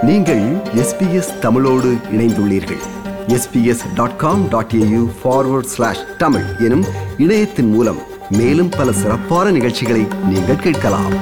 நீங்கள் எஸ்பிஎஸ் தமிழோடு இணைந்துள்ளீர்கள் SBS dot com dot AU forward slash Tamil எனும் இணையத்தின் மூலம் மேலும் பல சிறப்பான நிகழ்ச்சிகளை நீங்கள் கேட்கலாம்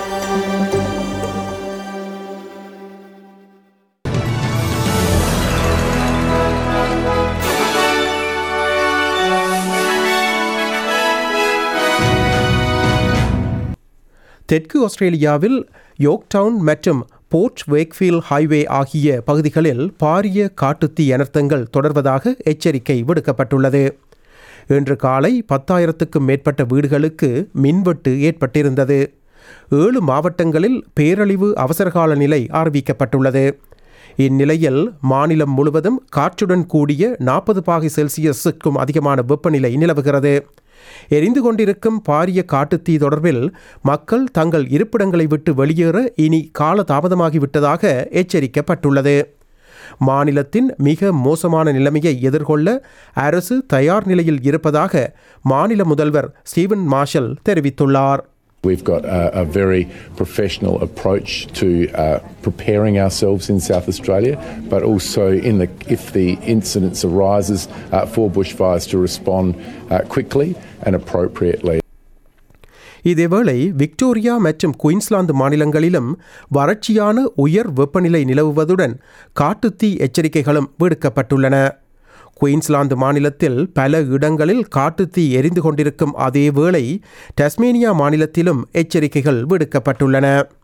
தெற்கு ஆஸ்திரேலியாவில் யோக்டவுன் மற்றும் போர்ட் வேக்ஃபீல் ஹைவே ஆகிய பகுதிகளில் பாரிய காட்டுத்தீ அனர்த்தங்கள் தொடர்வதாக எச்சரிக்கை விடுக்கப்பட்டுள்ளது இன்று காலை பத்தாயிரத்துக்கும் மேற்பட்ட வீடுகளுக்கு மின்வெட்டு ஏற்பட்டிருந்தது ஏழு மாவட்டங்களில் பேரழிவு அவசரகால நிலை அறிவிக்கப்பட்டுள்ளது இந்நிலையில் மாநிலம் முழுவதும் காற்றுடன் கூடிய நாற்பது பாகை செல்சியஸுக்கும் அதிகமான வெப்பநிலை நிலவுகிறது எரிந்து கொண்டிருக்கும் பாரிய காட்டுத்தீ தொடர்பில் மக்கள் தங்கள் இருப்பிடங்களை விட்டு வெளியேற இனி கால தாமதமாகிவிட்டதாக எச்சரிக்கப்பட்டுள்ளது மாநிலத்தின் மிக மோசமான நிலைமையை எதிர்கொள்ள அரசு தயார் நிலையில் இருப்பதாக மாநில முதல்வர் ஸ்டீவன் மார்ஷல் தெரிவித்துள்ளார் We've got a, a very professional approach to uh, preparing ourselves in South Australia, but also in the if the incidence arises uh, for bushfires to respond uh, quickly and appropriately. இதேவேளை Victoria மற்றும் Queensland மாநிலங்களிலும் வறட்சியான உயர் வெப்பநிலை நிலவுவதுடன் காட்டுத்தீ எச்சரிக்கைகளும் விடுக்கப்பட்டுள்ளன Queensland மாநிலத்தில் பல இடங்களில் காட்டுத்தீ எரிந்து கொண்டிருக்கும் அதே வேளை டஸ்மேனியா மாநிலத்திலும் எச்சரிக்கைகள் விடுக்கப்பட்டுள்ளன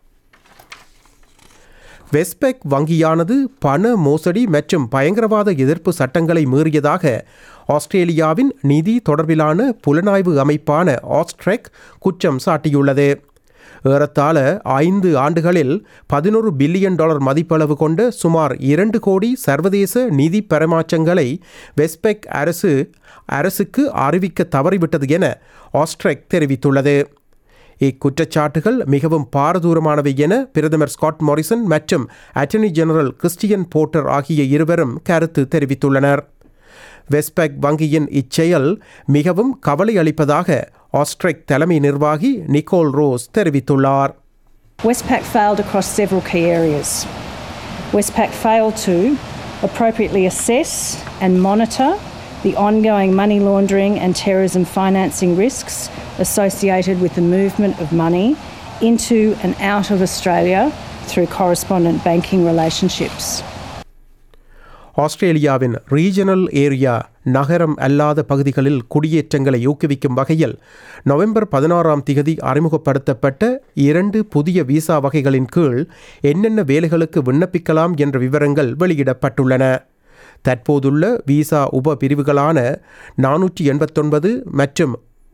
வெஸ்பெக் வங்கியானது பண மோசடி மற்றும் பயங்கரவாத எதிர்ப்பு சட்டங்களை மீறியதாக ஆஸ்திரேலியாவின் நிதி தொடர்பிலான புலனாய்வு அமைப்பான ஆஸ்ட்ரெக் குற்றம் சாட்டியுள்ளது ஏறத்தாழ ஐந்து ஆண்டுகளில் பதினொரு பில்லியன் டாலர் மதிப்பளவு கொண்ட சுமார் இரண்டு கோடி சர்வதேச நிதி பரிமாற்றங்களை வெஸ்பெக் அரசு அரசுக்கு அறிவிக்க தவறிவிட்டது என ஆஸ்ட்ரெக் தெரிவித்துள்ளது இக்குற்றச்சாட்டுகள் மிகவும் பாரதூரமானவை என பிரதமர் ஸ்காட் மாரிசன் மற்றும் அட்டர்னி ஜெனரல் கிறிஸ்டியன் போர்ட்டர் ஆகிய இருவரும் கருத்து தெரிவித்துள்ளனர் வெஸ்பெக் வங்கியின் இச்செயல் மிகவும் கவலை அளிப்பதாக ஆஸ்ட்ரெக் தலைமை நிர்வாகி நிக்கோல் ரோஸ் தெரிவித்துள்ளார் Westpac failed across several key areas. Westpac failed to appropriately assess and monitor the ongoing money laundering and terrorism financing risks associated with the movement of money into and out of Australia through correspondent banking relationships. ஆஸ்திரேலியாவின் regional area நகரம் அல்லாத பகுதிகளில் குடியேற்றங்களை ஊக்குவிக்கும் வகையில் November பதினாறாம் திகதி அறிமுகப்படுத்தப்பட்ட இரண்டு புதிய விசா வகைகளின் கீழ் என்னென்ன வேலைகளுக்கு விண்ணப்பிக்கலாம் என்ற விவரங்கள் வெளியிடப்பட்டுள்ளன தற்போதுள்ள விசா உப பிரிவுகளான நானூற்றி எண்பத்தொன்பது மற்றும்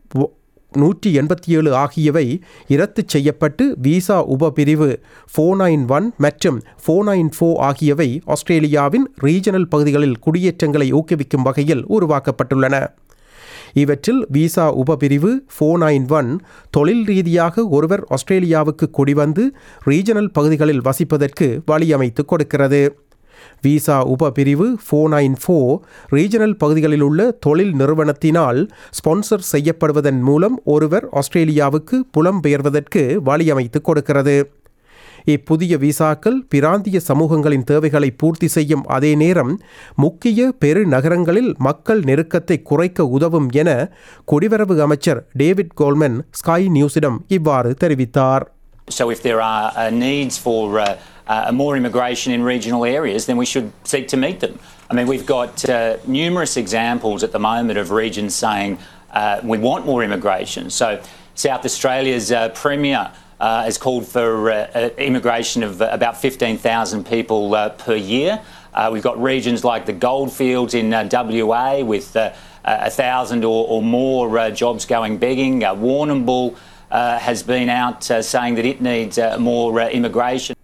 நூற்றி எண்பத்தி ஏழு ஆகியவை இரத்து செய்யப்பட்டு விசா உபபிரிவு ஃபோர் நைன் ஒன் மற்றும் ஃபோர் நைன் ஃபோர் ஆகியவை ஆஸ்திரேலியாவின் ரீஜனல் பகுதிகளில் குடியேற்றங்களை ஊக்குவிக்கும் வகையில் உருவாக்கப்பட்டுள்ளன இவற்றில் விசா உபபிரிவு ஃபோர் நைன் ஒன் தொழில் ரீதியாக ஒருவர் ஆஸ்திரேலியாவுக்கு குடிவந்து ரீஜனல் பகுதிகளில் வசிப்பதற்கு வழியமைத்து கொடுக்கிறது விசா உபபிரிவு ஃபோர் நைன் ஃபோர் ரீஜனல் பகுதிகளில் உள்ள தொழில் நிறுவனத்தினால் ஸ்பான்சர் செய்யப்படுவதன் மூலம் ஒருவர் ஆஸ்திரேலியாவுக்கு புலம்பெயர்வதற்கு வழியமைத்து கொடுக்கிறது இப்புதிய விசாக்கள் பிராந்திய சமூகங்களின் தேவைகளை பூர்த்தி செய்யும் அதே நேரம் முக்கிய பெருநகரங்களில் மக்கள் நெருக்கத்தை குறைக்க உதவும் என குடிவரவு அமைச்சர் டேவிட் கோல்மன் ஸ்கை நியூஸிடம் இவ்வாறு தெரிவித்தார் So, if there are uh, needs for uh, uh, more immigration in regional areas, then we should seek to meet them. I mean, we've got uh, numerous examples at the moment of regions saying uh, we want more immigration. So, South Australia's uh, Premier uh, has called for uh, uh, immigration of uh, about 15,000 people uh, per year. Uh, we've got regions like the goldfields in uh, WA with uh, a thousand or, or more uh, jobs going begging. Uh, Warrnambool uh, has been out uh, saying that it needs uh, more uh, immigration.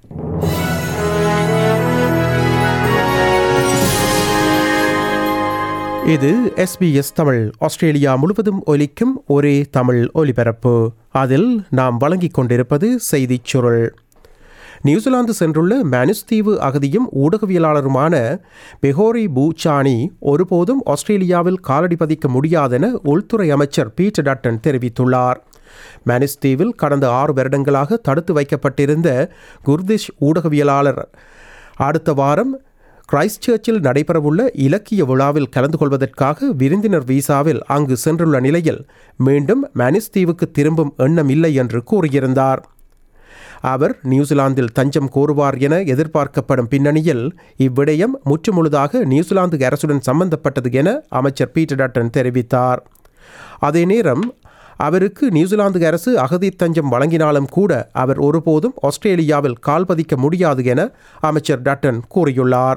இது SBS Tamil Australia முழுவதும் ஒலிக்கும் ஒரே தமிழ் ஒலிபரப்பு அதில் நாம் வழங்கிக் கொண்டிருப்பது செய்திச் சுருள் நியூசிலாந்து சென்றுள்ள மானுஸ் தீவு அகதியும் ஊடகவியலாளருமான பெஹோரி பூச்சானி ஒருபோதும் ஆஸ்திரேலியாவில் காலடி பதிக்க முடியாதென உள்துறை அமைச்சர் பீட்டர் டட்டன் தெரிவித்துள்ளார் மானிஸ் தீவில் கடந்த ஆறு வருடங்களாக தடுத்து வைக்கப்பட்டிருந்த குர்திஷ் ஊடகவியலாளர் அடுத்த வாரம் கிரைஸ்ட் சர்ச்சில் நடைபெறவுள்ள இலக்கிய விழாவில் கலந்து கொள்வதற்காக விருந்தினர் வீசாவில் அங்கு சென்றுள்ள நிலையில் மீண்டும் மனிஸ் தீவுக்கு திரும்பும் எண்ணம் இல்லை என்று கூறியிருந்தார் அவர் நியூசிலாந்தில் தஞ்சம் கோருவார் என எதிர்பார்க்கப்படும் பின்னணியில் இவ்விடயம் முற்றுமுழுதாக நியூசிலாந்து அரசுடன் சம்பந்தப்பட்டது என அமைச்சர் பீட்டர் டட்டன் தெரிவித்தார் அதே நேரம் அவருக்கு நியூசிலாந்து அரசு அகதி தஞ்சம் வழங்கினாலும் கூட அவர் ஒருபோதும் ஆஸ்திரேலியாவில் கால் பதிக்க முடியாது என அமைச்சர் டட்டன் கூறியுள்ளார்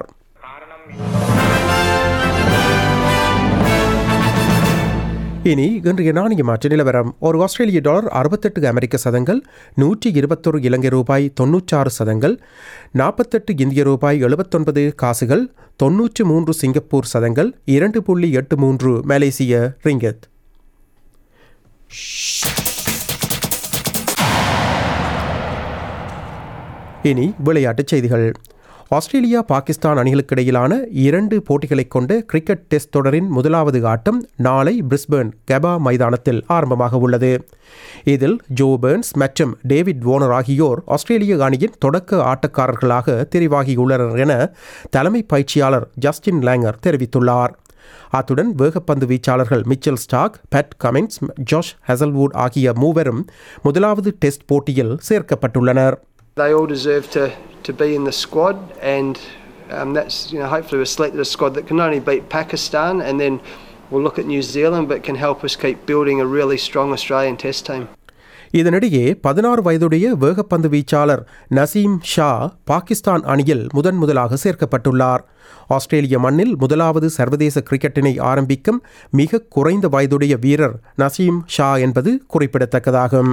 இனி இன்றைய நாணய மாற்று நிலவரம் ஒரு ஆஸ்திரேலிய டாலர் அறுபத்தெட்டு அமெரிக்க சதங்கள் நூற்றி இருபத்தொரு இலங்கை ரூபாய் தொன்னூற்றாறு சதங்கள் நாற்பத்தெட்டு இந்திய ரூபாய் எழுபத்தொன்பது காசுகள் தொன்னூற்று மூன்று சிங்கப்பூர் சதங்கள் இரண்டு புள்ளி எட்டு மூன்று மலேசிய ரிங்கத் இனி விளையாட்டுச் செய்திகள் ஆஸ்திரேலியா பாகிஸ்தான் அணிகளுக்கு இடையிலான இரண்டு போட்டிகளைக் கொண்ட கிரிக்கெட் டெஸ்ட் தொடரின் முதலாவது ஆட்டம் நாளை பிரிஸ்பேர்ன் கெபா மைதானத்தில் ஆரம்பமாக உள்ளது இதில் ஜோ பேர்ன்ஸ் மற்றும் டேவிட் வார்னர் ஆகியோர் ஆஸ்திரேலிய அணியின் தொடக்க ஆட்டக்காரர்களாக தெரிவாகியுள்ளனர் என தலைமை பயிற்சியாளர் ஜஸ்டின் லேங்கர் தெரிவித்துள்ளார் அத்துடன் வேகப்பந்து வீச்சாளர்கள் Mitchell Starc Pat Cummins Josh Hazlewood ஆகிய மூவரும் முதலாவது டெஸ்ட் போட்டியில் சேர்க்கப்பட்டுள்ளனர் They all deserve to, to be in the squad, and um, that's you know hopefully we've selected a squad that can not only beat Pakistan, and then we'll look at New Zealand, but can help us keep building a really strong Australian Test team. இதனிடையே பதினாறு வயதுடைய வேகப்பந்து வீச்சாளர் நசீம் ஷா பாகிஸ்தான் அணியில் முதன் முதலாக சேர்க்கப்பட்டுள்ளார் ஆஸ்திரேலிய மண்ணில் முதலாவது சர்வதேச கிரிக்கெட்டினை ஆரம்பிக்கும் மிக குறைந்த வயதுடைய வீரர் நசீம் ஷா என்பது குறிப்பிடத்தக்கதாகும்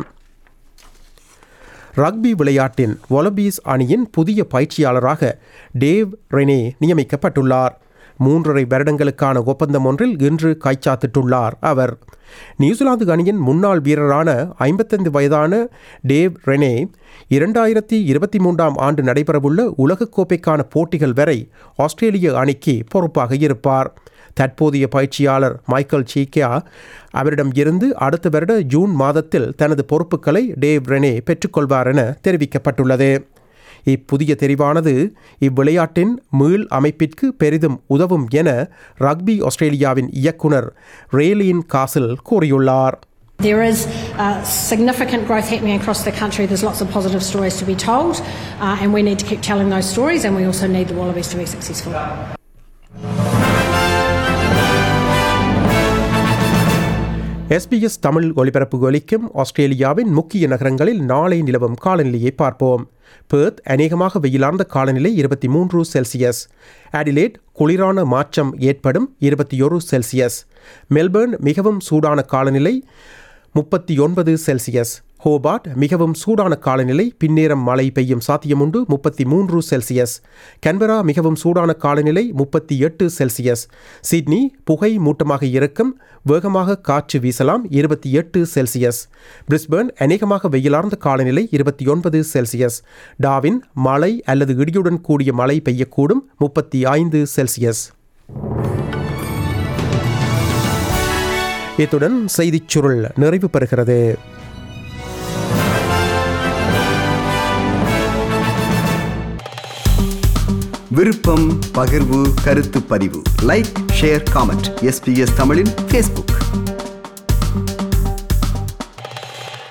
ரக்பி விளையாட்டின் ஒலபீஸ் அணியின் புதிய பயிற்சியாளராக டேவ் ரெனே நியமிக்கப்பட்டுள்ளார் மூன்றரை வருடங்களுக்கான ஒப்பந்தம் ஒன்றில் இன்று கைச்சாத்திட்டுள்ளார் அவர் நியூசிலாந்து அணியின் முன்னாள் வீரரான ஐம்பத்தைந்து வயதான டேவ் ரெனே இரண்டாயிரத்தி இருபத்தி மூன்றாம் ஆண்டு நடைபெறவுள்ள உலகக்கோப்பைக்கான போட்டிகள் வரை ஆஸ்திரேலிய அணிக்கு பொறுப்பாக இருப்பார் தற்போதைய பயிற்சியாளர் மைக்கேல் சீக்கியா அவரிடம் இருந்து அடுத்த வருட ஜூன் மாதத்தில் தனது பொறுப்புகளை டேவ் ரெனே பெற்றுக்கொள்வார் என தெரிவிக்கப்பட்டுள்ளது இப்புதிய தெரிவானது இவ்விளையாட்டின் மீள் அமைப்பிற்கு பெரிதும் உதவும் என ரக்பி ஆஸ்திரேலியாவின் இயக்குனர் ரேலின் காசில் கூறியுள்ளார் There is uh, significant growth happening across the country. There's lots of positive stories to be told, uh, and we need to keep telling those stories, and we also need the Wallabies to be successful. SBS Tamil ஒலிபரப்பு ஒலிக்கும் ஆஸ்திரேலியாவின் முக்கிய நகரங்களில் நாளை நிலவும் காலநிலையை பார்ப்போம் birth அநேகமாக வெயிலார்ந்த காலநிலை இருபத்தி மூன்று செல்சியஸ் அடிலேட் குளிரான மாற்றம் ஏற்படும் இருபத்தி ஒரு செல்சியஸ் மெல்பர்ன் மிகவும் சூடான காலநிலை முப்பத்தி ஒன்பது செல்சியஸ் ஹோபார்ட் மிகவும் சூடான காலநிலை பின்னேரம் மழை பெய்யும் சாத்தியமுண்டு முப்பத்தி மூன்று செல்சியஸ் கன்பரா மிகவும் சூடான காலநிலை முப்பத்தி எட்டு செல்சியஸ் சிட்னி புகை மூட்டமாக இருக்கும் வேகமாக காற்று வீசலாம் இருபத்தி எட்டு செல்சியஸ் பிரிஸ்பர்ன் அநேகமாக வெயிலார்ந்த காலநிலை இருபத்தி ஒன்பது செல்சியஸ் டாவின் மழை அல்லது இடியுடன் கூடிய மழை பெய்யக்கூடும் முப்பத்தி ஐந்து செல்சியஸ் இத்துடன் செய்திச் சுருள் நிறைவு பெறுகிறது விருப்பம் பகிர்வு கருத்து பதிவு லைக் ஷேர் காமெண்ட் எஸ்பிஎஸ் தமிழின் ஃபேஸ்புக்